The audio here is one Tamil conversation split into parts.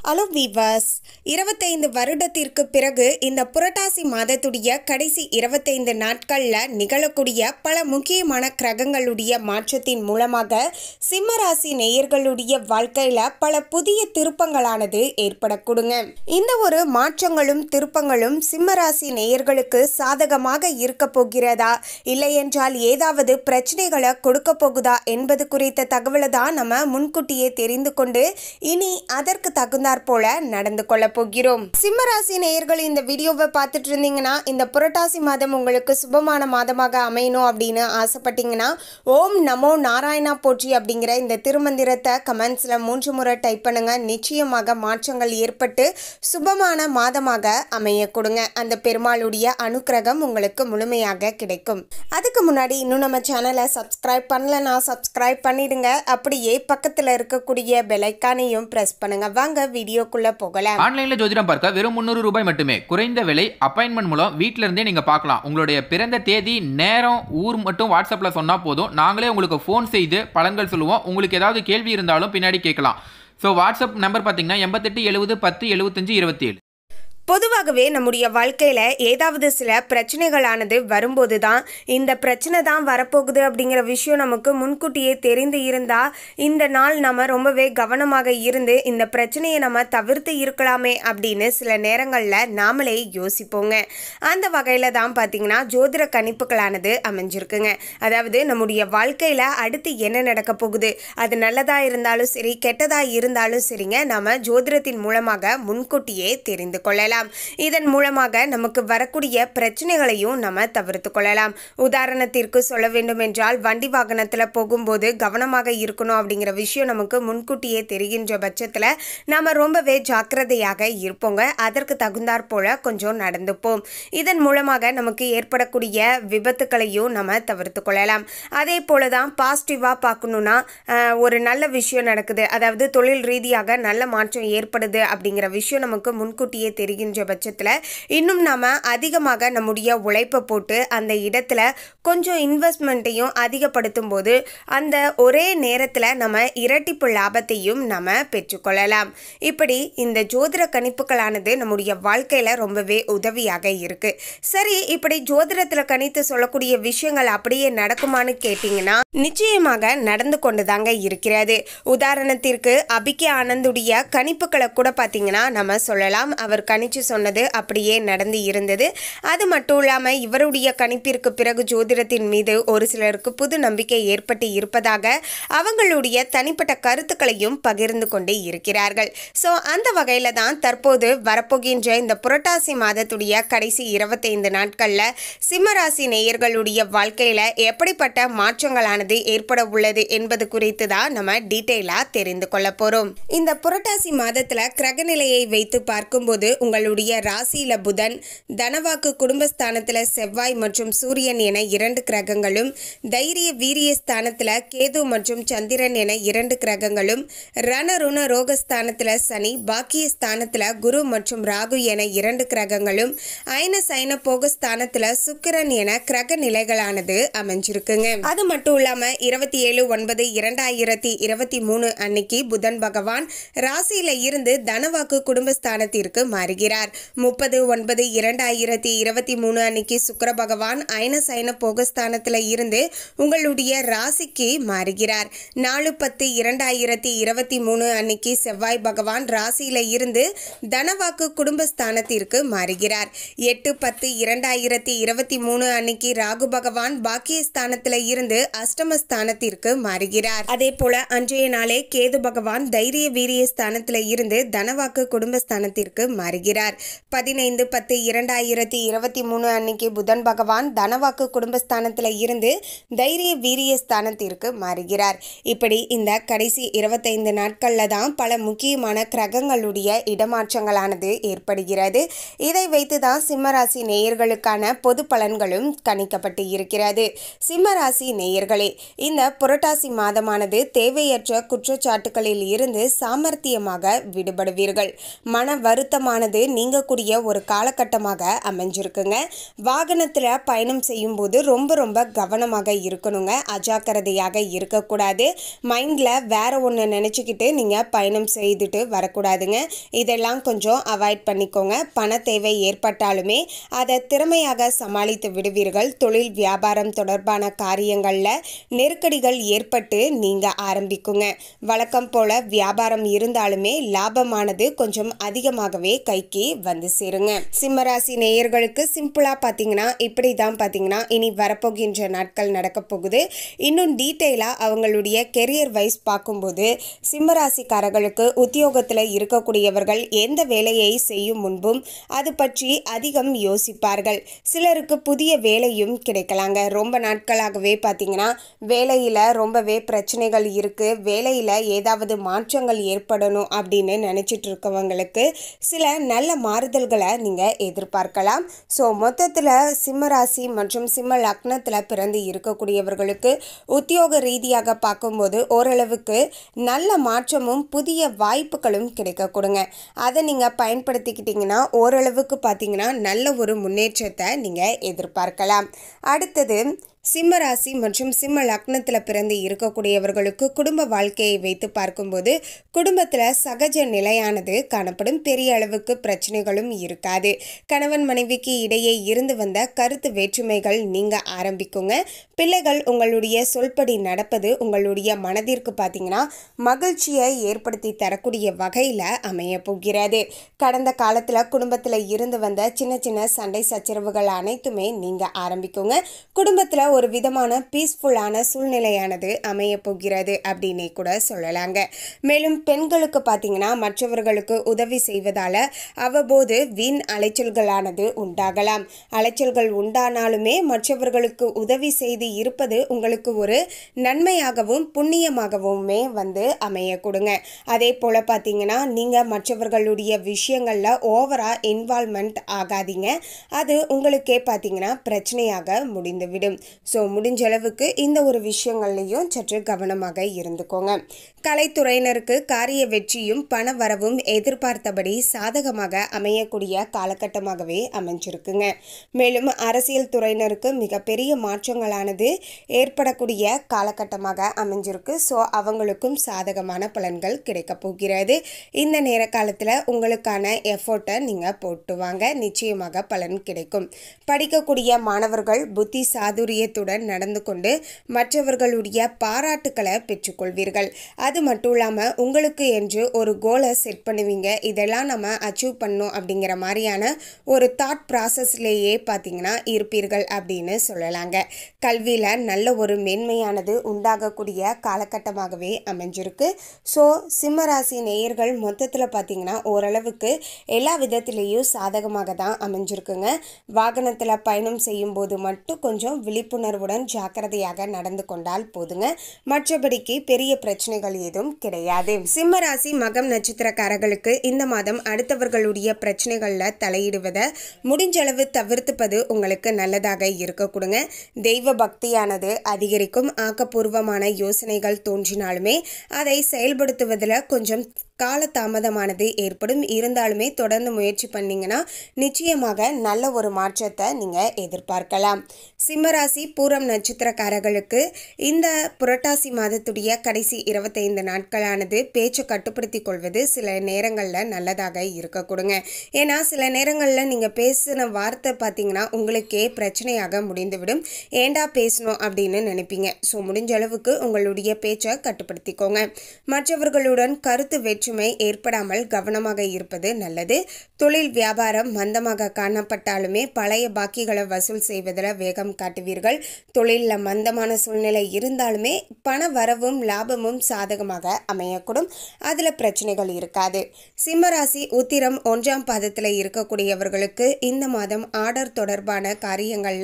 ஹலோ வீவர்ஸ் இருபத்தைந்து வருடத்திற்கு பிறகு இந்த புரட்டாசி மாதத்துடைய கடைசி இருபத்தைந்து நாட்களில் நிகழக்கூடிய பல முக்கியமான கிரகங்களுடைய மாற்றத்தின் மூலமாக சிம்மராசி நேயர்களுடைய வாழ்க்கையில் பல புதிய திருப்பங்களானது ஏற்படக்கூடுங்க இந்த ஒரு மாற்றங்களும் திருப்பங்களும் சிம்மராசி நேயர்களுக்கு சாதகமாக இருக்க போகிறதா இல்லை என்றால் ஏதாவது பிரச்சனைகளை கொடுக்க போகுதா என்பது குறித்த தகவலை தான் நம்ம முன்கூட்டியே தெரிந்து கொண்டு இனி அதற்கு தகுந்தாற் போல நடந்து கொள்ள போகிறோம் சிம்மராசி நேயர்கள் இந்த வீடியோவை பார்த்துட்டு இருந்தீங்கன்னா இந்த புரட்டாசி மாதம் உங்களுக்கு சுபமான மாதமாக அமையணும் அப்படின்னு ஆசைப்பட்டீங்கன்னா ஓம் நமோ நாராயணா போற்றி அப்படிங்கிற இந்த திருமந்திரத்தை கமெண்ட்ஸில் மூன்று முறை டைப் பண்ணுங்க நிச்சயமாக மாற்றங்கள் ஏற்பட்டு சுபமான மாதமாக அமைய கொடுங்க அந்த பெருமாளுடைய அனுக்கிரகம் உங்களுக்கு முழுமையாக கிடைக்கும் அதுக்கு முன்னாடி இன்னும் நம்ம சேனலை சப்ஸ்கிரைப் பண்ணலனா சப்ஸ்கிரைப் பண்ணிடுங்க அப்படியே பக்கத்தில் இருக்கக்கூடிய பெலைக்கானையும் ப்ரெஸ் பண்ணுங்க வாங்க வீடியோக்குள்ள போகலாம் ஆன்லைன்ல ஜோதிடம் பார்க்க வெறும் முந்நூறு ரூபாய் மட்டுமே குறைந்த விலை அப்பாயின்மெண்ட் மூலம் வீட்ல இருந்தே நீங்க பார்க்கலாம் உங்களுடைய பிறந்த தேதி நேரம் ஊர் மட்டும் வாட்ஸ்அப்ல சொன்னா போதும் நாங்களே உங்களுக்கு ஃபோன் செய்து பலன்கள் சொல்லுவோம் உங்களுக்கு ஏதாவது கேள்வி இருந்தாலும் பின்னாடி கேட்கலாம் ஸோ வாட்ஸ்அப் நம்பர் பார்த்தீங்கன்னா எண்பத்தெட்டு எழுபது பத்து எழுபத்தஞ்சு இருபத்தி ஏழு பொதுவாகவே நம்முடைய வாழ்க்கையில் ஏதாவது சில பிரச்சனைகளானது வரும்போது தான் இந்த பிரச்சனை தான் வரப்போகுது அப்படிங்கிற விஷயம் நமக்கு முன்கூட்டியே தெரிந்து இருந்தால் இந்த நாள் நம்ம ரொம்பவே கவனமாக இருந்து இந்த பிரச்சனையை நம்ம தவிர்த்து இருக்கலாமே அப்படின்னு சில நேரங்களில் நாமளே யோசிப்போங்க அந்த வகையில் தான் பார்த்தீங்கன்னா ஜோதிட கணிப்புகளானது அமைஞ்சிருக்குங்க அதாவது நம்முடைய வாழ்க்கையில் அடுத்து என்ன நடக்க போகுது அது நல்லதாக இருந்தாலும் சரி கெட்டதாக இருந்தாலும் சரிங்க நம்ம ஜோதிடத்தின் மூலமாக முன்கூட்டியே தெரிந்து கொள்ளலாம் இதன் மூலமாக நமக்கு வரக்கூடிய பிரச்சனைகளையும் நம்ம தவிர்த்து கொள்ளலாம் உதாரணத்திற்கு சொல்ல வேண்டும் என்றால் வண்டி வாகனத்தில் போகும்போது கவனமாக இருக்கணும் அப்படிங்கிற விஷயம் நமக்கு முன்கூட்டியே தெரிகின்ற பட்சத்தில் நாம ரொம்பவே ஜாக்கிரதையாக இருப்போங்க அதற்கு தகுந்தாற் போல கொஞ்சம் நடந்துப்போம் இதன் மூலமாக நமக்கு ஏற்படக்கூடிய விபத்துக்களையும் நம்ம தவிர்த்து கொள்ளலாம் அதே போல தான் பாசிட்டிவாக பார்க்கணுன்னா ஆஹ், ஒரு நல்ல விஷயம் நடக்குது அதாவது தொழில் ரீதியாக நல்ல மாற்றம் ஏற்படுது அப்படிங்கிற விஷயம் நமக்கு முன்கூட்டியே தெரிகின்ற பட்சத்தில் இன்னும் நாம அதிகமாக நம்முடைய உழைப்பை போட்டு அந்த இடத்துல கொஞ்சம் இன்வெஸ்ட்மெண்ட்டையும் அதிகப்படுத்தும் போது அந்த ஒரே நேரத்தில் நம்ம இரட்டிப்பு லாபத்தையும் நம்ம பெற்றுக்கொள்ளலாம் இப்படி இந்த ஜோதிட கணிப்புகளானது நம்முடைய வாழ்க்கையில் ரொம்பவே உதவியாக இருக்கு சரி இப்படி ஜோதிடத்தில் கணித்து சொல்லக்கூடிய விஷயங்கள் அப்படியே நடக்குமான்னு கேட்டிங்கன்னா நிச்சயமாக நடந்து கொண்டு தாங்க இருக்கிறது உதாரணத்திற்கு அபிகே ஆனந்துடைய கணிப்புகளை கூட பார்த்தீங்கன்னா நம்ம சொல்லலாம் அவர் கணிச்சு சொன்னது அப்படியே நடந்து இருந்தது அது மட்டும் இல்லாமல் இவருடைய கணிப்பிற்கு பிறகு ஜோதிடத்தின் மீது ஒரு சிலருக்கு புது நம்பிக்கை ஏற்பட்டு இருப்பதாக அவங்களுடைய தனிப்பட்ட கருத்துக்களையும் பகிர்ந்து கொண்டு இருக்கிறார்கள் ஸோ அந்த வகையில் தான் தற்போது வரப்போகின்ற இந்த புரட்டாசி மாதத்துடைய கடைசி இருபத்தைந்து நாட்களில் சிம்மராசி நேயர்களுடைய வாழ்க்கையில் எப்படிப்பட்ட மாற்றங்களானது ஏற்பட உள்ளது என்பது குறித்து தான் நம்ம டீட்டெயிலாக தெரிந்து கொள்ள போகிறோம் இந்த புரட்டாசி மாதத்தில் கிரகநிலையை வைத்து பார்க்கும்போது உங்களுடைய ராசியில புதன் தனவாக்கு குடும்பஸ்தானத்தில் செவ்வாய் மற்றும் சூரியன் என இரண்டு கிரகங்களும் தைரிய வீரிய ஸ்தானத்தில் கேது மற்றும் சந்திரன் என இரண்டு கிரகங்களும் ரணருண ரோகஸ்தானத்தில் சனி பாக்கிய ஸ்தானத்தில் குரு மற்றும் ராகு என இரண்டு கிரகங்களும் ஐன சைன போகஸ்தானத்தில் சுக்கிரன் என கிரக நிலைகளானது அமைஞ்சிருக்குங்க அது மட்டும் இல்லாம இருபத்தி ஏழு ஒன்பது இரண்டாயிரத்தி இருபத்தி மூணு அன்னைக்கு புதன் பகவான் ராசியில இருந்து தனவாக்கு குடும்பஸ்தானத்திற்கு மாறுகிறார் முப்பது ஒன்பது இரண்டாயிரத்தி இருபத்தி மூணு அன்னைக்கு சுக்கிர பகவான் ஐன சைன போகஸ்தானத்துல இருந்து உங்களுடைய ராசிக்கு மாறுகிறார் நாலு பத்து இரண்டாயிரத்தி இருபத்தி மூணு அன்னைக்கு செவ்வாய் பகவான் ராசியில இருந்து தனவாக்கு குடும்பஸ்தானத்திற்கு மாறுகிறார் எட்டு பத்து இரண்டாயிரத்தி இருபத்தி மூணு அன்னைக்கு ராகு பகவான் பாக்கியஸ்தானத்துல இருந்து அஷ்டமஸ்தானத்திற்கு மாறுகிறார் அதே போல அன்றைய நாளே கேது பகவான் தைரிய வீரிய ஸ்தானத்துல இருந்து தனவாக்கு குடும்பஸ்தானத்திற்கு மாறுகிறார் பதினைந்து பத்து இரண்டாயிரத்தி இருபத்தி மூணு அன்னைக்கு புதன் பகவான் தனவாக்கு குடும்பஸ்தானத்துல இருந்து தைரிய வீரிய ஸ்தானத்திற்கு மாறுகிறார் இப்படி இந்த கடைசி இருபத்தைந்து நாட்கள்ல தான் பல முக்கியமான கிரகங்களுடைய இடமாற்றங்களானது ஏற்படுகிறது இதை வைத்து தான் சிம்மராசி நேயர்களுக்கான பொது பலன்களும் கணிக்கப்பட்டு இருக்கிறது சிம்மராசி நேயர்களே இந்த புரட்டாசி மாதமானது தேவையற்ற குற்றச்சாட்டுகளில் இருந்து சாமர்த்தியமாக விடுபடுவீர்கள் மன வருத்தமானது நீங்கக்கூடிய ஒரு காலகட்டமாக அமைஞ்சிருக்குங்க வாகனத்தில் பயணம் செய்யும்போது ரொம்ப ரொம்ப கவனமாக இருக்கணுங்க அஜாக்கிரதையாக இருக்கக்கூடாது மைண்டில் வேற ஒன்று நினச்சிக்கிட்டு நீங்கள் பயணம் செய்துட்டு வரக்கூடாதுங்க இதெல்லாம் கொஞ்சம் அவாய்ட் பண்ணிக்கோங்க பண தேவை ஏற்பட்டாலுமே அதை திறமையாக சமாளித்து விடுவீர்கள் தொழில் வியாபாரம் தொடர்பான காரியங்களில் நெருக்கடிகள் ஏற்பட்டு நீங்கள் ஆரம்பிக்குங்க வழக்கம் போல வியாபாரம் இருந்தாலுமே லாபமானது கொஞ்சம் அதிகமாகவே கைக்கு வந்து சேருங்க சிம்மராசி நேயர்களுக்கு சிம்பிளாக பார்த்தீங்கன்னா இப்படி தான் பார்த்தீங்கன்னா இனி வரப்போகின்ற நாட்கள் நடக்க போகுது இன்னும் டீட்டெயிலாக அவங்களுடைய கெரியர் வைஸ் பார்க்கும்போது சிம்மராசிக்காரர்களுக்கு உத்தியோகத்தில் இருக்கக்கூடியவர்கள் எந்த வேலையை செய்யும் முன்பும் அது பற்றி அதிகம் யோசிப்பார்கள் சிலருக்கு புதிய வேலையும் கிடைக்கலாங்க ரொம்ப நாட்களாகவே பார்த்தீங்கன்னா வேலையில் ரொம்பவே பிரச்சனைகள் இருக்குது வேலையில் ஏதாவது மாற்றங்கள் ஏற்படணும் அப்படின்னு நினச்சிட்டு இருக்கவங்களுக்கு சில நல்ல மாறுதல்களை நீங்கள் எதிர்பார்க்கலாம் ஸோ மொத்தத்தில் சிம்மராசி மற்றும் சிம்ம லக்னத்தில் பிறந்து இருக்கக்கூடியவர்களுக்கு உத்தியோக ரீதியாக பார்க்கும்போது ஓரளவுக்கு நல்ல மாற்றமும் புதிய வாய்ப்புகளும் கிடைக்க கொடுங்க அதை நீங்கள் பயன்படுத்திக்கிட்டிங்கன்னா ஓரளவுக்கு பார்த்தீங்கன்னா நல்ல ஒரு முன்னேற்றத்தை நீங்கள் எதிர்பார்க்கலாம் அடுத்தது சிம்ம ராசி மற்றும் சிம்ம லக்னத்தில் பிறந்து இருக்கக்கூடியவர்களுக்கு குடும்ப வாழ்க்கையை வைத்து பார்க்கும்போது குடும்பத்தில் சகஜ நிலையானது காணப்படும் பெரிய அளவுக்கு பிரச்சனைகளும் இருக்காது கணவன் மனைவிக்கு இடையே இருந்து வந்த கருத்து வேற்றுமைகள் நீங்க ஆரம்பிக்குங்க பிள்ளைகள் உங்களுடைய சொல்படி நடப்பது உங்களுடைய மனதிற்கு பார்த்தீங்கன்னா மகிழ்ச்சியை ஏற்படுத்தி தரக்கூடிய வகையில் அமைய போகிறது கடந்த காலத்தில் குடும்பத்தில் இருந்து வந்த சின்ன சின்ன சண்டை சச்சரவுகள் அனைத்துமே நீங்க ஆரம்பிக்குங்க குடும்பத்தில் ஒரு விதமான பீஸ்ஃபுல்லான சூழ்நிலையானது அமைய போகிறது அப்படின்னே கூட சொல்லலாங்க மேலும் பெண்களுக்கு பார்த்தீங்கன்னா மற்றவர்களுக்கு உதவி செய்வதால அவ்வப்போது வீண் அலைச்சல்களானது உண்டாகலாம் அலைச்சல்கள் உண்டானாலுமே மற்றவர்களுக்கு உதவி செய்து இருப்பது உங்களுக்கு ஒரு நன்மையாகவும் புண்ணியமாகவுமே வந்து அமைய கொடுங்க அதே போல பார்த்தீங்கன்னா நீங்கள் மற்றவர்களுடைய விஷயங்களில் ஓவராக இன்வால்மெண்ட் ஆகாதீங்க அது உங்களுக்கே பார்த்தீங்கன்னா பிரச்சனையாக முடிந்துவிடும் ஸோ முடிஞ்ச அளவுக்கு இந்த ஒரு விஷயங்கள்லையும் சற்று கவனமாக இருந்துக்கோங்க கலைத்துறையினருக்கு காரிய வெற்றியும் பண வரவும் எதிர்பார்த்தபடி சாதகமாக அமையக்கூடிய காலகட்டமாகவே அமைஞ்சிருக்குங்க மேலும் அரசியல் துறையினருக்கு மிகப்பெரிய மாற்றங்களானது ஏற்படக்கூடிய காலகட்டமாக அமைஞ்சிருக்கு ஸோ அவங்களுக்கும் சாதகமான பலன்கள் கிடைக்க போகிறது இந்த நேர காலத்தில் உங்களுக்கான எஃபோர்ட்டை நீங்கள் போட்டு வாங்க நிச்சயமாக பலன் கிடைக்கும் படிக்கக்கூடிய மாணவர்கள் புத்தி சாதுரியத்துடன் நடந்து கொண்டு மற்றவர்களுடைய பாராட்டுக்களை பெற்றுக்கொள்வீர்கள் அது மட்டும் இல்லாமல் உங்களுக்கு என்று ஒரு கோலை செட் பண்ணுவீங்க இதெல்லாம் நம்ம அச்சீவ் பண்ணணும் அப்படிங்கிற மாதிரியான ஒரு தாட் ப்ராசஸ்லேயே பார்த்தீங்கன்னா இருப்பீர்கள் அப்படின்னு சொல்லலாங்க கல்வியில் நல்ல ஒரு மேன்மையானது உண்டாகக்கூடிய காலகட்டமாகவே அமைஞ்சிருக்கு ஸோ சிம்மராசி நேயர்கள் மொத்தத்தில் பார்த்தீங்கன்னா ஓரளவுக்கு எல்லா விதத்திலேயும் சாதகமாக தான் அமைஞ்சிருக்குங்க வாகனத்தில் பயணம் செய்யும் போது மட்டும் கொஞ்சம் விழிப்புணர்வுடன் ஜாக்கிரதையாக நடந்து கொண்டால் போதுங்க மற்றபடிக்கு பெரிய பிரச்சனைகள் எதுவும் கிடையாது சிம்மராசி மகம் நட்சத்திரக்காரர்களுக்கு இந்த மாதம் அடுத்தவர்களுடைய பிரச்சனைகளில் தலையிடுவதை முடிஞ்சளவு தவிர்த்துப்பது உங்களுக்கு நல்லதாக இருக்க கொடுங்க தெய்வ பக்தியானது அதிகரிக்கும் ஆக்கப்பூர்வமான யோசனைகள் தோன்றினாலுமே அதை செயல்படுத்துவதில் கொஞ்சம் காலதாமதமானது ஏற்படும் இருந்தாலுமே தொடர்ந்து முயற்சி பண்ணீங்கன்னா நிச்சயமாக நல்ல ஒரு மாற்றத்தை நீங்கள் எதிர்பார்க்கலாம் சிம்மராசி பூரம் நட்சத்திரக்காரர்களுக்கு இந்த புரட்டாசி மாதத்துடைய கடைசி இருபத்தைந்து நாட்களானது பேச்சை கட்டுப்படுத்தி கொள்வது சில நேரங்களில் நல்லதாக இருக்க கொடுங்க ஏன்னா சில நேரங்களில் நீங்கள் பேசின வார்த்தை பார்த்தீங்கன்னா உங்களுக்கே பிரச்சனையாக முடிந்துவிடும் ஏண்டா பேசணும் அப்படின்னு நினைப்பீங்க ஸோ முடிஞ்ச அளவுக்கு உங்களுடைய பேச்சை கட்டுப்படுத்திக்கோங்க மற்றவர்களுடன் கருத்து வேற்றுமை ஏற்படாமல் கவனமாக இருப்பது நல்லது தொழில் வியாபாரம் மந்தமாக காணப்பட்டாலுமே பழைய பாக்கிகளை வசூல் செய்வதில் வேகம் காட்டுவீர்கள் தொழிலில் மந்தமான சூழ்நிலை இருந்தாலுமே பண வரவும் லாபமும் சாதகமாக அமையக்கூடும் அதில் பிரச்சனைகள் இருக்காது சிம்மராசி உத்திரம் ஒன்றாம் பாதத்தில் இருக்கக்கூடியவர்களுக்கு இந்த மாதம் ஆர்டர் தொடர்பான காரியங்களில்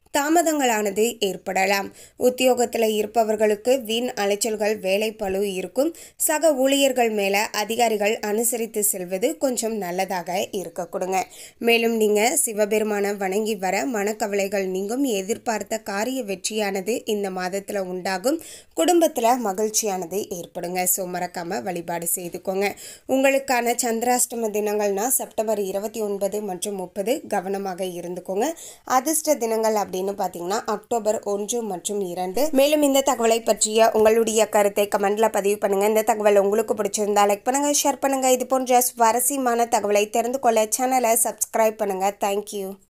தாமதங்களானது ஏற்படலாம் உத்தியோகத்தில் இருப்பவர்களுக்கு வீண் அலைச்சல்கள் வேலை பளு இருக்கும் சக ஊழியர்கள் மேல அதிகாரிகள் அனுசரித்து செல்வது கொஞ்சம் நல்லதாக இருக்க கொடுங்க மேலும் நீங்க சிவபெருமான வணங்கி வர மனக்கவலைகள் நீங்கும் எதிர்பார்த்த காரிய வெற்றியானது இந்த மாதத்துல உண்டாகும் குடும்பத்துல மகிழ்ச்சியானது ஏற்படுங்க ஸோ மறக்காம வழிபாடு செய்துக்கோங்க உங்களுக்கான சந்திராஷ்டம தினங்கள்னா செப்டம்பர் இருபத்தி ஒன்பது மற்றும் முப்பது கவனமாக இருந்துக்கோங்க அதிர்ஷ்ட தினங்கள் அப்படின்னு பார்த்தீங்கன்னா அக்டோபர் ஒன்று மற்றும் இரண்டு மேலும் இந்த தகவலை பற்றிய உங்களுடைய கருத்தை கமெண்ட்ல பதிவு பண்ணுங்க இந்த தகவல் உங்களுக்கு பிடிச்சிருந்தா லைக் பண்ணுங்க ஷேர் பண்ணுங்க இது போன்ற சுவாரஸ்யமான தகவலை தெரிந்து கொள்ள சேனலை சப்ஸ்கிரைப் பண்ணுங்க தேங்க்யூ